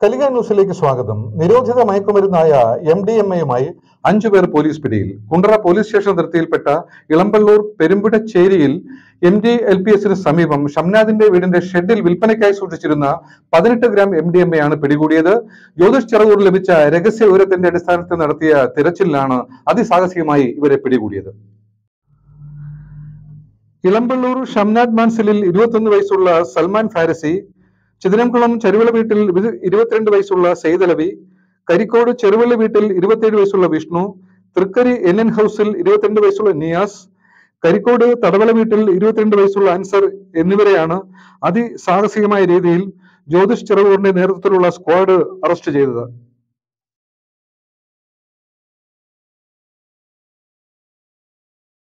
കലിക ന്യൂസിലേക്ക് സ്വാഗതം നിരോധിത മയക്കുമരുന്നായ എം ഡി എം എയുമായി അഞ്ചു പേർ പോലീസ് പിടിയിൽ കുണ്ടറ പോലീസ് സ്റ്റേഷൻ അതിർത്തിയിൽപ്പെട്ട ഇളമ്പള്ളൂർ പെരുമ്പുഴച്ചേരിയിൽ എം ഡി എൽ പി എസിന് സമീപം ഷംനാദിന്റെ വീടിന്റെ ഷെഡിൽ വിൽപ്പനയ്ക്കായി സൂക്ഷിച്ചിരുന്ന പതിനെട്ട് gram M D M A ആണ് പിടികൂടിയത് ജ്യോതിഷ് ചെറുകൂർ ലഭിച്ച രഹസ്യ വിവരത്തിന്റെ അടിസ്ഥാനത്തിൽ നടത്തിയ തിരച്ചിലിലാണ് അതിസാഹസികമായി ഇവരെ പിടികൂടിയത് ഇളമ്പള്ളൂർ ഷംനാദ് മാൻസിലിൽ ഇരുപത്തൊന്ന് വയസ്സുള്ള സൽമാൻ ഫാരസി ചിതരംകുളം ചെറുവിള വീട്ടിൽ ഇരു- ഇരുപത്തിരണ്ട് വയസ്സുള്ള സെയ്തലവി കരിക്കോട് ചെറുവിള വീട്ടിൽ ഇരുപത്തിയേഴ് വയസ്സുള്ള വിഷ്ണു തൃക്കരി എൻ എൻ ഹൗസിൽ ഇരുപത്തിരണ്ട് വയസ്സുള്ള നിയാസ് കരിക്കോട് തടവല വീട്ടിൽ ഇരുപത്തിരണ്ട് വയസ്സുള്ള അൻസർ എന്നിവരെയാണ് അതിസാഹസികമായ രീതിയിൽ ജ്യോതിഷ് ചെറുകൂറിന്റെ നേതൃത്വത്തിലുള്ള സ്ക്വാഡ് അറസ്റ്റ് ചെയ്തത്